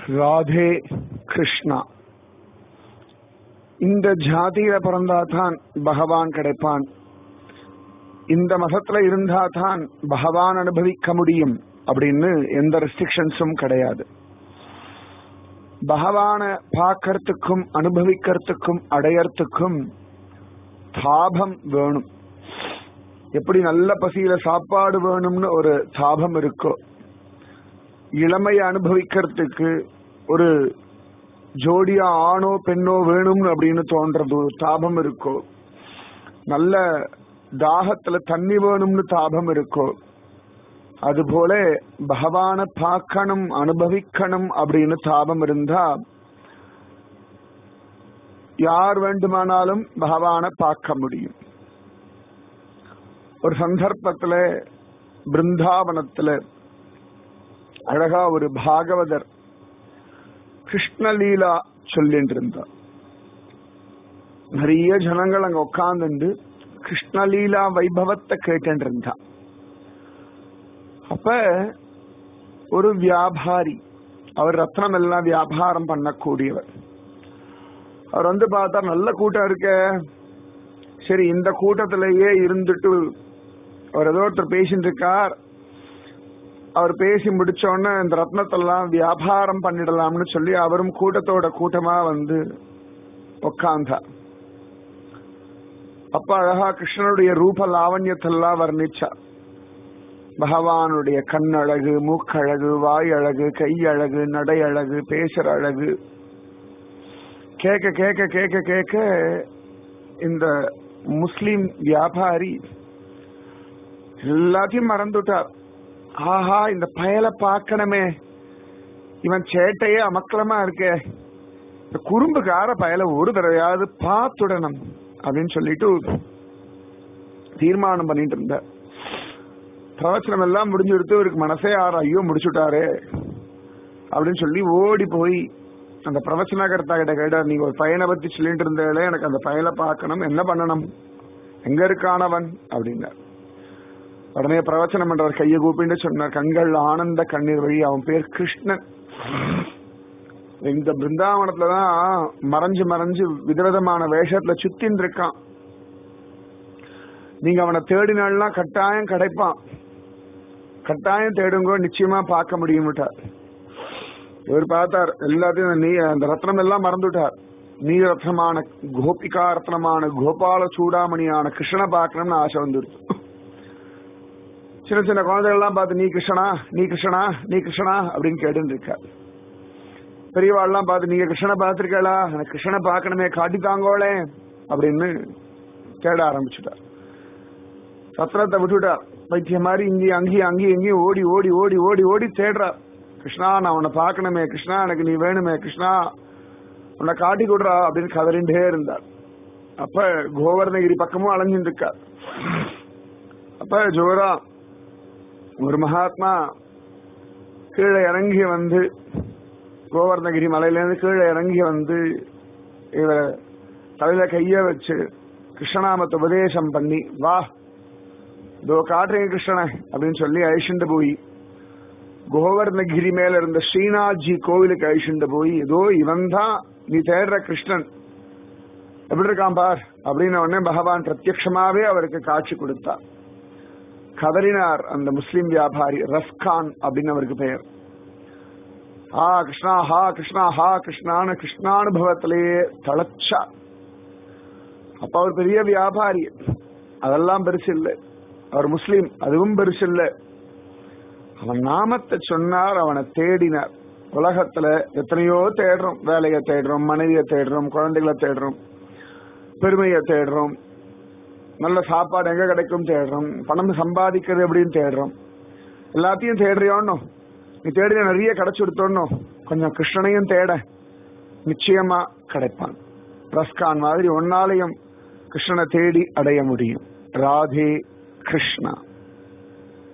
ராதே கிருஷ்ணா இந்த ஜாதியில பிறந்தாதான் பகவான் கிடைப்பான் இந்த மதத்துல இருந்தா தான் பகவான் அனுபவிக்க முடியும் அப்படின்னு எந்த ரெஸ்ட்ரிக்ஷன்ஸும் கிடையாது பகவான பார்க்கறதுக்கும் அனுபவிக்கிறதுக்கும் அடையறதுக்கும் தாபம் வேணும் எப்படி நல்ல பசியில சாப்பாடு வேணும்னு ஒரு தாபம் இருக்கோ இளமையை அனுபவிக்கிறதுக்கு ஒரு ஜோடியா ஆணோ பெண்ணோ வேணும்னு அப்படின்னு தோன்றது ஒரு தாபம் இருக்கோ நல்ல தாகத்துல தண்ணி வேணும்னு தாபம் இருக்கோ அதுபோல பகவான பார்க்கணும் அனுபவிக்கணும் அப்படின்னு தாபம் இருந்தா யார் வேண்டுமானாலும் பகவான பார்க்க முடியும் ஒரு சந்தர்ப்பத்துல பிருந்தாவனத்துல அழகா ஒரு பாகவதர் கிருஷ்ணலீலா சொல்லிட்டு இருந்தார் நிறைய ஜனங்கள் அங்க உட்கார்ந்து கிருஷ்ணலீலா வைபவத்தை கேட்டு இருந்தா அப்ப ஒரு வியாபாரி அவர் ரத்னம் எல்லாம் வியாபாரம் பண்ணக்கூடியவர் அவர் வந்து பார்த்தா நல்ல கூட்டம் இருக்க சரி இந்த கூட்டத்திலேயே இருந்துட்டு அவர் ஏதோ ஒருத்தர் பேசிட்டு இருக்கார் அவர் பேசி முடிச்ச உடனே இந்த ரத்னத்தெல்லாம் வியாபாரம் பண்ணிடலாம்னு சொல்லி அவரும் கூட்டத்தோட கூட்டமா வந்து உக்காந்தார் அப்ப அழகா கிருஷ்ணனுடைய ரூப லாவண்யத்தெல்லாம் வர்ணிச்சா பகவானுடைய கண்ணழகு மூக்கழகு வாய் அழகு கை அழகு நடை அழகு பேசுற அழகு கேட்க கேட்க கேட்க கேட்க இந்த முஸ்லிம் வியாபாரி எல்லாத்தையும் மறந்துட்டார் ஆஹா இந்த பயலை பார்க்கணுமே இவன் சேட்டையே அமக்கலமா இருக்கே இந்த குறும்புக்கார பயலை ஒரு தடவையாவது பார்த்துடணும் அப்படின்னு சொல்லிட்டு தீர்மானம் பண்ணிட்டு இருந்த பிரவச்சனம் எல்லாம் முடிஞ்சு எடுத்து இவருக்கு மனசே ஆற ஐயோ முடிச்சுட்டாரே அப்படின்னு சொல்லி ஓடி போய் அந்த பிரவச்சனகர்த்தா கிட்ட கேட்டார் நீங்க ஒரு பையனை பத்தி சொல்லிட்டு இருந்தே எனக்கு அந்த பயலை பார்க்கணும் என்ன பண்ணணும் எங்க இருக்கானவன் அப்படின்னார் உடனே பிரவச்சனம் பண்றவர் கையை கூப்பிட்டு சொன்னார் கண்கள் ஆனந்த கண்ணீர் வழி அவன் பேர் கிருஷ்ணன் இந்த பிருந்தாவனத்துலதான் மறைஞ்சு மறைஞ்சு விதவிதமான வேஷத்துல சுத்தின் இருக்கான் நீங்க அவனை தேடினாள்னா கட்டாயம் கிடைப்பான் கட்டாயம் தேடுங்கோ நிச்சயமா பார்க்க முடியும்ட்டார் இவர் பார்த்தார் எல்லாத்தையும் நீ அந்த ரத்னம் எல்லாம் மறந்துட்டார் நீ ரத்னமான கோபிகா ரத்னமான கோபால சூடாமணியான கிருஷ்ணனை பார்க்கணும்னு ஆசை வந்துருச்சு சின்ன சின்ன குழந்தைகள் எல்லாம் பார்த்து நீ கிருஷ்ணனா நீ கிருஷ்ணனா நீ கிருஷ்ணனா அப்படின்னு கேட்டு இருக்கார் பெரியவாள்லாம் பார்த்து நீங்க கிருஷ்ணனை பார்த்திருக்கா எனக்கு கிருஷ்ணனை பார்க்கணுமே காட்டி தாங்கோளே அப்படின்னு தேட ஆரம்பிச்சுட்டார் சத்திரத்தை விட்டுட்டார் பைத்தியம் மாதிரி இங்கேயும் அங்கேயும் அங்கேயும் எங்கேயும் ஓடி ஓடி ஓடி ஓடி ஓடி தேடுறார் கிருஷ்ணா நான் உன்னை பார்க்கணுமே கிருஷ்ணா எனக்கு நீ வேணுமே கிருஷ்ணா உன்னை காட்டி கொடுறா அப்படின்னு கதறிண்டே இருந்தார் அப்ப கோவர்ணகிரி பக்கமும் அலைஞ்சிட்டு இருக்கார் அப்ப ஜோரா ஒரு மகாத்மா கீழே இறங்கி வந்து கோவர்ணகிரி மலையிலேருந்து கீழே இறங்கி வந்து இவரை தலையில கைய வச்சு கிருஷ்ணநாமத்தை உபதேசம் பண்ணி வா இதோ காட்டுறீங்க கிருஷ்ணனை அப்படின்னு சொல்லி அழிச்சுண்டு போய் கோவர்ணகிரி மேல இருந்த ஸ்ரீநாத்ஜி கோவிலுக்கு அழிச்சுண்டு போய் இதோ இவன் தான் நீ தேடுற கிருஷ்ணன் எப்படி இருக்கான் பார் அப்படின்னு உடனே பகவான் பிரத்யட்சமாவே அவருக்கு காட்சி கொடுத்தார் கதறினார் அந்த முஸ்லிம் வியாபாரி ரஸ்கான் அப்படின்னு அவருக்கு பெயர் ஆ கிருஷ்ணா ஹா கிருஷ்ணா ஹா கிருஷ்ணான்னு கிருஷ்ணானுபவத்திலேயே தளச்சா அப்ப அவர் பெரிய வியாபாரி அதெல்லாம் பெருசு இல்லை அவர் முஸ்லீம் அதுவும் பெருசு இல்லை அவன் நாமத்தை சொன்னார் அவனை தேடினார் உலகத்துல எத்தனையோ தேடுறோம் வேலையை தேடுறோம் மனைவியை தேடுறோம் குழந்தைகளை தேடுறோம் பெருமையை தேடுறோம் நல்ல சாப்பாடு எங்க கிடைக்கும் தேடுறோம் பணம் சம்பாதிக்கிறது எப்படின்னு தேடுறோம் எல்லாத்தையும் தேடுறியோன்னு நீ தேடின நிறைய கிடைச்சு கொடுத்தோன்னு கொஞ்சம் கிருஷ்ணனையும் தேட நிச்சயமா கிடைப்பான் ரஸ்கான் மாதிரி ஒன்னாலையும் கிருஷ்ணனை தேடி அடைய முடியும் ராதே கிருஷ்ணா